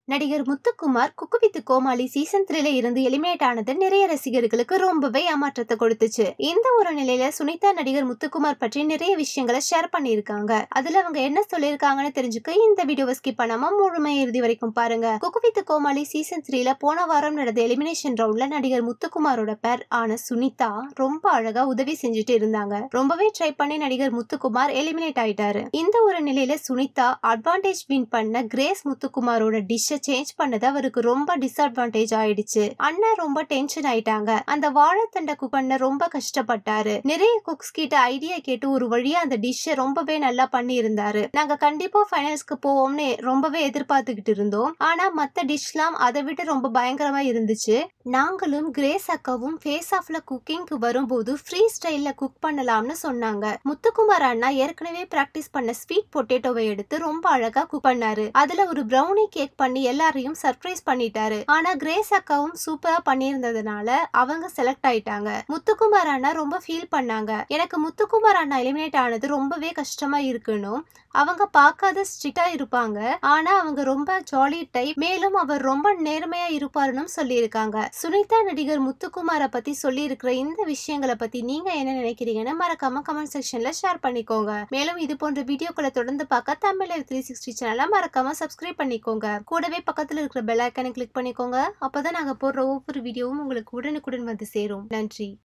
நடிகர் Muthukumar cook with Comali season த்ரீல இருந்து எலிமினேட் ஆனது நிறைய ரசிகர்களுக்கு ரொம்பவே ஏமாற்றத்தை கொடுத்துச்சு இந்த ஒரு நிலையில சுனிதா நடிகர் முத்துக்குமார் பற்றி நிறைய விஷயங்களை ஷேர் பண்ணியிருக்காங்க அதுல அவங்க என்ன சொல்லியிருக்காங்கன்னு தெரிஞ்சுக்க இந்த வீடியோவை ஸ்கிப் பண்ணாம முழுமை இறுதி வரைக்கும் பாருங்க குக்கு வித் கோமாளி சீசன் த்ரீல போன வாரம் நடந்த எலிமினேஷன் ரவுண்ட்ல நடிகர் முத்துக்குமாரோட பேர் ஆன சுனிதா ரொம்ப அழகா உதவி செஞ்சுட்டு இருந்தாங்க ரொம்பவே ட்ரை பண்ணி நடிகர் முத்துக்குமார் எலிமினேட் ஆயிட்டாரு இந்த ஒரு நிலையில சுனிதா அட்வான்டேஜ் வின் பண்ண கிரேஸ் முத்துக்குமாரோட டிஷ்ஷை சேஞ்ச் பண்ணது அவருக்கு ரொம்ப டிஸ்அட்வான்டேஜ் ஆயிடுச்சு அண்ணா ரொம்ப டென்ஷன் ஆயிட்டாங்க அந்த வாழைத்தண்டை குக் பண்ண ரொம்ப கஷ்டப்பட்டாரு நிறைய குக்ஸ் கிட்ட ஐடியா கேட்டு ஒரு வழியா அந்த டிஷ்ஷை ரொம்பவே நல்லா பண்ணி இருந்தாரு நாங்க கண்டிப்பா ஃபைனல்ஸ்க்கு போவோம்னு ரொம்பவே எதிர்பார்த்துக்கிட்டு இருந்தோம் ஆனா மத்த டிஷ்லாம் அதை விட ரொம்ப பயங்கரமா இருந்துச்சு நாங்களும் கிரேஸ் அக்காவும் ஃபேஸ் ஆஃப்ல குக்கிங்க்கு வரும்போது ஃப்ரீ ஸ்டைல்ல குக் பண்ணலாம்னு சொன்னாங்க முத்துக்குமார் அண்ணா ஏற்கனவே பிராக்டிஸ் பண்ண ஸ்வீட் பொட்டேட்டோவை எடுத்து ரொம்ப அழகா குக் பண்ணாரு அதுல ஒரு ப்ரௌனி கேக் பண்ணி எல்லாரையும் சர்ப்ரைஸ் பண்ணிட்டாரு ஆனா கிரேஸ் அக்காவும் சூப்பரா பண்ணியிருந்ததுனால அவங்க செலக்ட் ஆயிட்டாங்க முத்துக்குமார் அண்ணா ரொம்ப ஃபீல் பண்ணாங்க எனக்கு முத்துக்குமார் அண்ணா எலிமினேட் ஆனது ரொம்பவே கஷ்டமா இருக்கணும் அவங்க பார்க்காத ஸ்ட்ரிக்டா இருப்பாங்க ஆனா அவங்க ரொம்ப ஜாலி டைப் மேலும் அவர் ரொம்ப நேர்மையா இருப்பாருன்னு சொல்லியிருக்காங்க சுனிதா நடிகர் முத்துக்குமாரை பத்தி சொல்லி இருக்கிற இந்த விஷயங்களை பத்தி நீங்க என்ன நினைக்கிறீங்கன்னு மறக்காம கமெண்ட் செக்ஷன்ல ஷேர் பண்ணிக்கோங்க மேலும் இது போன்ற வீடியோக்களை தொடர்ந்து பார்க்க தமிழ் த்ரீ சிக்ஸ்டி சேனலை மறக்காம சப்ஸ்கிரைப் பண்ணிக்கோங்க கூடவே பக்கத்துல இருக்கிற பெல் ஐக்கனை கிளிக் பண்ணிக்கோங்க அப்பதான் நாங்க போடுற ஒவ்வொரு வீடியோவும் உங்களுக்கு உடனுக்குடன் வந்து சேரும் நன்றி